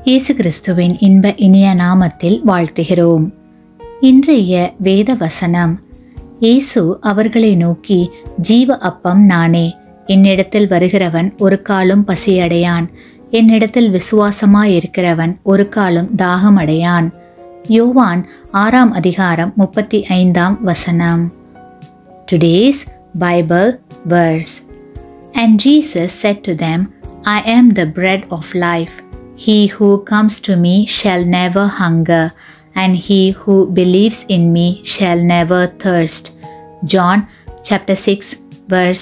இயேசு கிறிஸ்துவின் இன்ப இனிய நாமத்தில் வாழ்த்துகிறோம் இன்றைய வேத வசனம் இயேசு அவர்களை நோக்கி ஜீவ அப்பம் நானே என்னிடத்தில் வருகிறவன் ஒரு காலும் பசியடையான் என்னிடத்தில் விசுவாசமாயிருக்கிறவன் ஒரு காலும் தாகமடையான் யோவான் ஆறாம் அதிகாரம் முப்பத்தி ஐந்தாம் வசனம் today's Bible verse And Jesus said to them, I am the bread of life. He who comes to me shall never hunger, and he who believes in me shall never thirst. John chapter 6 verse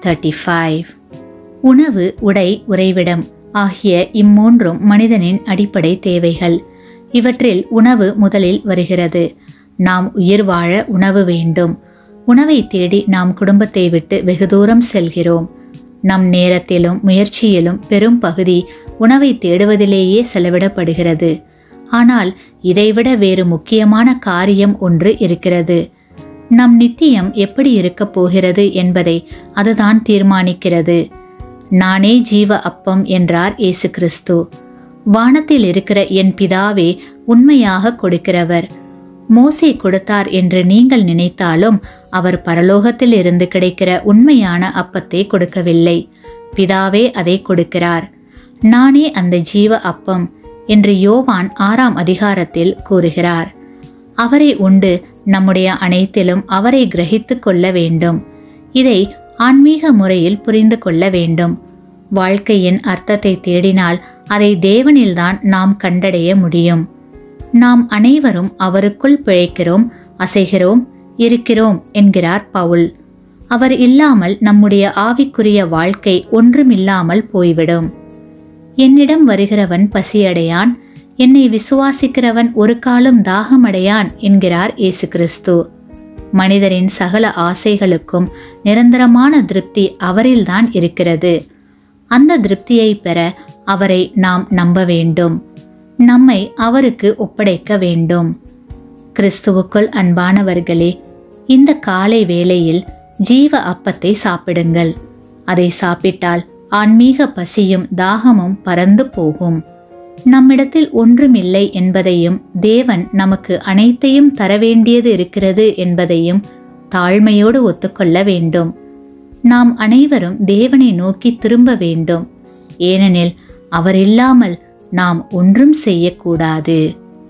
35. உணவு உடை உறைவிடம் ஆகிய இம்மூன்றும் மனிதனின் அடிப்படை தேவைகள் இவற்றில் உணவு முதலில் வருகிறது நாம் உயிர் வாழ உணவு வேண்டும் உணவை தேடி நாம் குடும்பத்தை விட்டு வெகு தூரம் செல்கிறோம் நம் நேரத்திலும் முயற்சியிலும் பெரும் பகுதி உணவை தேடுவதிலேயே செலவிடப்படுகிறது ஆனால் இதைவிட வேறு முக்கியமான காரியம் ஒன்று இருக்கிறது நம் நித்தியம் எப்படி இருக்கப் போகிறது என்பதை அதுதான் தீர்மானிக்கிறது நானே ஜீவ அப்பம் என்றார் இயேசு கிறிஸ்து வானத்தில் இருக்கிற என் பிதாவே உண்மையாக கொடுக்கிறவர் மோசே கொடுத்தார் என்று நீங்கள் நினைத்தாலும் அவர் பரலோகத்தில் இருந்து கிடைக்கிற உண்மையான அப்பத்தை கொடுக்கவில்லை பிதாவே அதை கொடுக்கிறார் நானே அந்த ஜீவ அப்பம் என்று யோவான் ஆறாம் அதிகாரத்தில் கூறுகிறார் அவரை உண்டு நம்முடைய அனைத்திலும் அவரை கிரகித்து கொள்ள வேண்டும் இதை ஆன்மீக முறையில் புரிந்து கொள்ள வேண்டும் வாழ்க்கையின் அர்த்தத்தை தேடினால் அதை தேவனில்தான் நாம் கண்டடைய முடியும் நாம் அனைவரும் அவருக்குள் பிழைக்கிறோம் அசைகிறோம் இருக்கிறோம் என்கிறார் பவுல் அவர் இல்லாமல் நம்முடைய ஆவிக்குரிய வாழ்க்கை ஒன்றுமில்லாமல் போய்விடும் என்னிடம் வருகிறவன் பசியடையான் என்னை விசுவாசிக்கிறவன் ஒரு காலம் தாகமடையான் என்கிறார் இயேசு கிறிஸ்து மனிதரின் சகல ஆசைகளுக்கும் நிரந்தரமான திருப்தி அவரில்தான் இருக்கிறது அந்த திருப்தியை பெற அவரை நாம் நம்ப வேண்டும் நம்மை அவருக்கு ஒப்படைக்க வேண்டும் கிறிஸ்துவுக்குள் அன்பானவர்களே இந்த காலை வேளையில் ஜீவ அப்பத்தை சாப்பிடுங்கள் அதை சாப்பிட்டால் ஆன்மீக பசியும் தாகமும் பறந்து போகும் நம்மிடத்தில் ஒன்றுமில்லை என்பதையும் தேவன் நமக்கு அனைத்தையும் தர வேண்டியது இருக்கிறது என்பதையும் தாழ்மையோடு ஒத்துக்கொள்ள வேண்டும் நாம் அனைவரும் தேவனை நோக்கி திரும்ப வேண்டும் ஏனெனில் அவர் இல்லாமல் நாம் ஒன்றும் செய்யக்கூடாது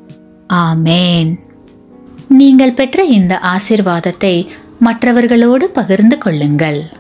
ஆமேன் நீங்கள் பெற்ற இந்த ஆசிர்வாதத்தை மற்றவர்களோடு பகிர்ந்து கொள்ளுங்கள்